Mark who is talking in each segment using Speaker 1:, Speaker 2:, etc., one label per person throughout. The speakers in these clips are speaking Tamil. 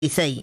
Speaker 1: இசை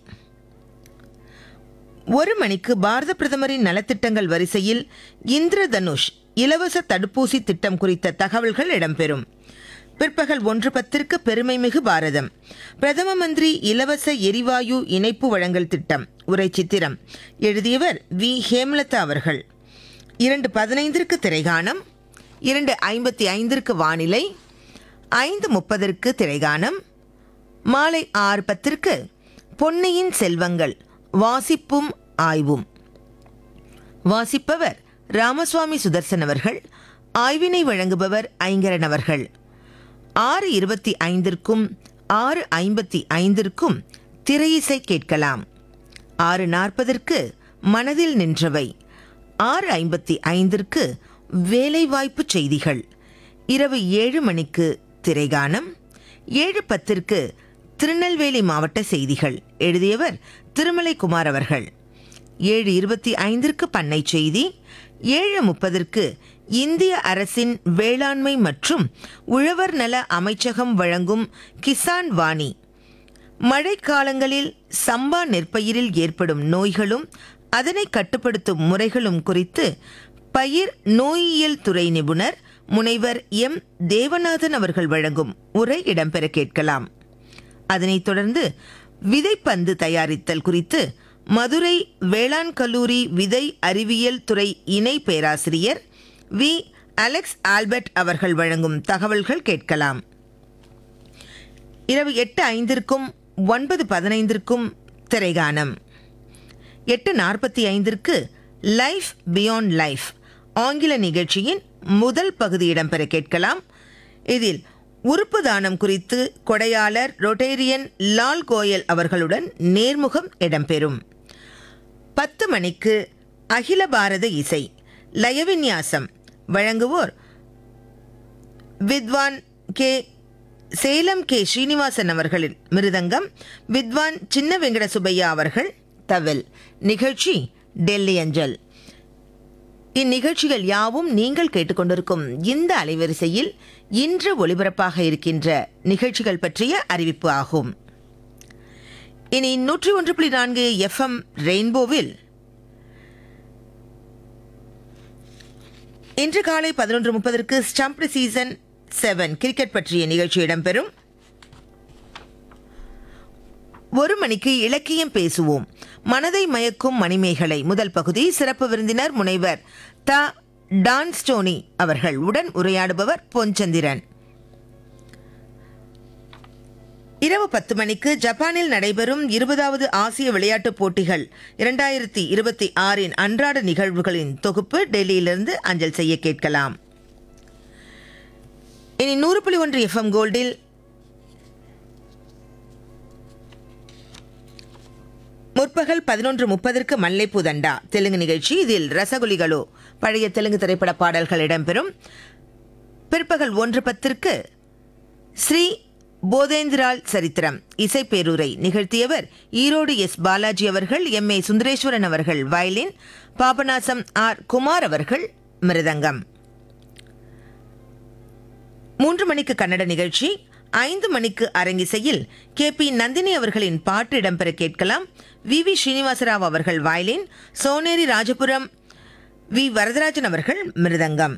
Speaker 1: ஒரு மணிக்கு பாரத பிரதமரின் நலத்திட்டங்கள் வரிசையில் இந்திரதனுஷ் இலவச தடுப்பூசி திட்டம் குறித்த தகவல்கள் இடம்பெறும் பிற்பகல் ஒன்று பத்திற்கு பெருமைமிகு பாரதம் பிரதம மந்திரி இலவச எரிவாயு இணைப்பு வழங்கல் திட்டம் உரை சித்திரம் எழுதியவர் வி ஹேமலதா அவர்கள் இரண்டு பதினைந்திற்கு திரைகானம் இரண்டு ஐம்பத்தி ஐந்திற்கு வானிலை ஐந்து முப்பதற்கு திரைகானம் மாலை ஆறு பத்திற்கு பொன்னியின் செல்வங்கள் வாசிப்பும் ஆய்வும் வாசிப்பவர் ராமசுவாமி சுதர்சன் அவர்கள் ஆய்வினை வழங்குபவர் ஐங்கரன் அவர்கள் ஆறு இருபத்தி ஐந்திற்கும் ஆறு ஐம்பத்தி ஐந்திற்கும் திரையிசை கேட்கலாம் ஆறு நாற்பதற்கு மனதில் நின்றவை ஆறு ஐம்பத்தி ஐந்திற்கு வேலைவாய்ப்பு செய்திகள் இரவு ஏழு மணிக்கு திரைகானம் ஏழு பத்திற்கு திருநெல்வேலி மாவட்ட செய்திகள் எழுதியவர் திருமலை குமார் அவர்கள் ஏழு இருபத்தி ஐந்திற்கு பண்ணை செய்தி ஏழு முப்பதற்கு இந்திய அரசின் வேளாண்மை மற்றும் உழவர் நல அமைச்சகம் வழங்கும் கிசான் வாணி மழைக்காலங்களில் சம்பா நெற்பயிரில் ஏற்படும் நோய்களும் அதனை கட்டுப்படுத்தும் முறைகளும் குறித்து பயிர் நோயியல் துறை நிபுணர் முனைவர் எம் தேவநாதன் அவர்கள் வழங்கும் உரை இடம்பெற கேட்கலாம் அதனைத் தொடர்ந்து விதைப்பந்து தயாரித்தல் குறித்து மதுரை வேளாண் கல்லூரி விதை அறிவியல் துறை இணை பேராசிரியர் வி அலெக்ஸ் ஆல்பர்ட் அவர்கள் வழங்கும் தகவல்கள் கேட்கலாம் இரவு எட்டு ஐந்திற்கும் ஒன்பது பதினைந்திற்கும் திரைகானம் எட்டு நாற்பத்தி ஐந்திற்கு லைஃப் பியாண்ட் லைஃப் ஆங்கில நிகழ்ச்சியின் முதல் பகுதி இடம்பெற கேட்கலாம் இதில் உறுப்பு தானம் குறித்து கொடையாளர் ரொட்டேரியன் லால் கோயல் அவர்களுடன் நேர்முகம் இடம்பெறும் பத்து மணிக்கு அகில பாரத இசை லயவிந்யாசம் வழங்குவோர் வித்வான் கே சேலம் கே ஸ்ரீனிவாசன் அவர்களின் மிருதங்கம் வித்வான் சின்ன வெங்கட சுப்பையா அவர்கள் தவில் நிகழ்ச்சி டெல்லி அஞ்சல் இந்நிகழ்ச்சிகள் யாவும் நீங்கள் கேட்டுக்கொண்டிருக்கும் இந்த அலைவரிசையில் இன்று ஒளிபரப்பாக இருக்கின்ற நிகழ்ச்சிகள் பற்றிய அறிவிப்பு ஆகும் இனி நூற்றி ஒன்று புள்ளி நான்கு எஃப்எம் ரெயின்போவில் இன்று காலை பதினொன்று முப்பதற்கு ஸ்டம்ப் சீசன் செவன் கிரிக்கெட் பற்றிய நிகழ்ச்சி இடம்பெறும் ஒரு மணிக்கு இலக்கியம் பேசுவோம் மனதை மயக்கும் மணிமேகலை முதல் பகுதி சிறப்பு விருந்தினர் முனைவர் த டான் ஸ்டோனி அவர்கள் உடன் உரையாடுபவர் பொன்சந்திரன் இரவு பத்து மணிக்கு ஜப்பானில் நடைபெறும் இருபதாவது ஆசிய விளையாட்டுப் போட்டிகள் இரண்டாயிரத்தி இருபத்தி ஆறின் அன்றாட நிகழ்வுகளின் தொகுப்பு டெல்லியிலிருந்து அஞ்சல் செய்ய கேட்கலாம் இனி நூறு புள்ளி ஒன்று எஃப்எம் கோல்டில் முற்பகல் பதினொன்று முப்பதற்கு மல்லைப்பூ தண்டா தெலுங்கு நிகழ்ச்சி இதில் ரசகுலிகளோ பழைய தெலுங்கு திரைப்பட பாடல்கள் இடம்பெறும் பிற்பகல் ஒன்று பத்திற்கு ஸ்ரீ போதேந்திரால் சரித்திரம் இசைப்பேரூரை நிகழ்த்தியவர் ஈரோடு எஸ் பாலாஜி அவர்கள் எம் ஏ சுந்தரேஸ்வரன் அவர்கள் வயலின் பாபநாசம் ஆர் குமார் அவர்கள் மிருதங்கம் மூன்று மணிக்கு கன்னட நிகழ்ச்சி ஐந்து மணிக்கு அரங்கிசையில் கே பி நந்தினி அவர்களின் பாட்டு இடம்பெற கேட்கலாம் வி வி ஸ்ரீனிவாசராவ் அவர்கள் வயலின் சோனேரி ராஜபுரம் வி வரதராஜன் அவர்கள் மிருதங்கம்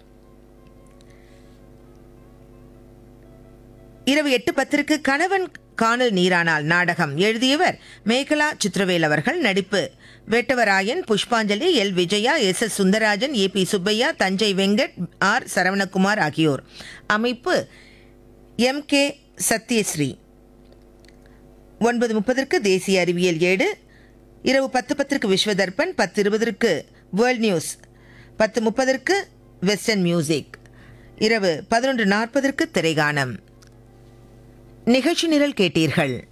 Speaker 1: இரவு எட்டு பத்திற்கு கணவன் காணல் நீரானால் நாடகம் எழுதியவர் மேகலா சித்ரவேல் அவர்கள் நடிப்பு வேட்டவராயன் புஷ்பாஞ்சலி L Vijaya S S Sundararajan A P Subbaiah Thanjai Venkat R Saravanakumar ஆகியோர் அமைப்பு எம் கே சத்யஸ்ரீ ஒன்பது முப்பதற்கு தேசிய அறிவியல் ஏடு இரவு பத்து பத்திற்கு விஸ்வதர்பன் பத்து இருபதற்கு வேர்ல்ட் நியூஸ் பத்து முப்பதற்கு வெஸ்டர்ன் மியூசிக் இரவு பதினொன்று நாற்பதற்கு திரைகானம் நிகழ்ச்சி நிரல் கேட்டீர்கள்